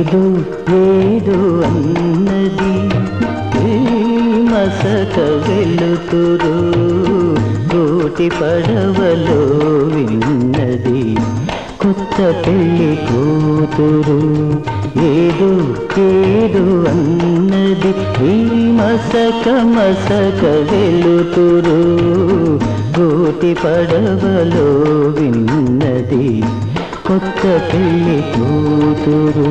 ఏదో ఏదో అన్నది ఈ మసక వెలుతురు కోటి పడవలో విన్నది కొత్త పెళ్లి కూతురు ఏదో ఏదో అన్నది ఈ మసక మసక వెలుతురు కోటి పడవలో విన్నది కొత్త పెళ్లి కూతురు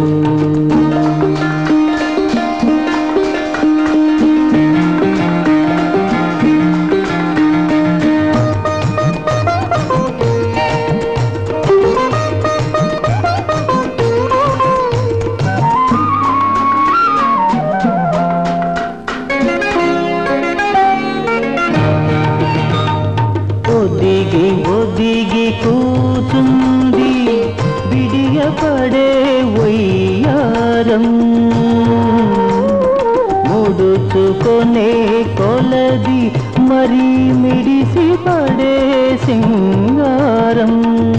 ఒదిగి ఒదిగి కూచుంది బిడియపడే వయ్యారం ముడుచుకొనే కొలది మరి మిడిసి పడే సింగారం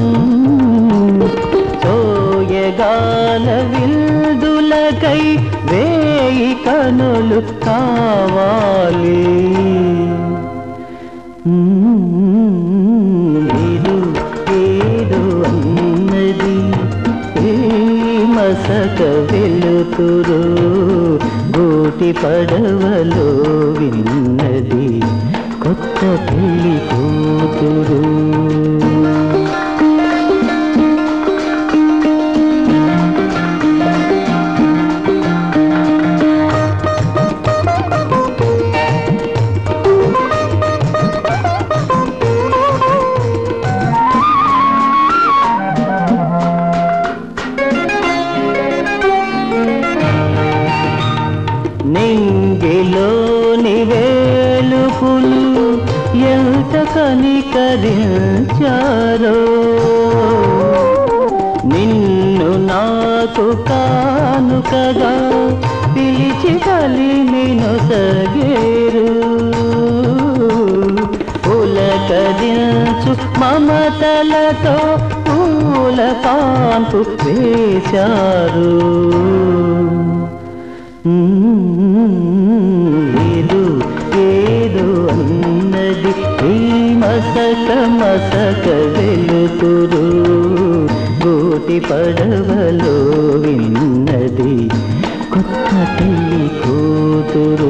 సోయగాల విల్దులకై వేయి కనులు కావాలి ఏదో ఏదో అన్నది ఏ మసక వెలుతురు గోటి పడవలో విన్నది కొత్త పెళ్లి కూతురు నింగిలోని వేలుపులు ఎంత కనికరించారో నిన్ను నాకు కానుకగా పిలిచి కలిమిను సగేరు పులకరించు మమతలతో పూల కాంపు వేశారు ఏదో ఏదో అన్నది ఈ మసక మసక వెలుతురు గోటి పడవలో విన్నది కొత్త పెళ్లి కూతురు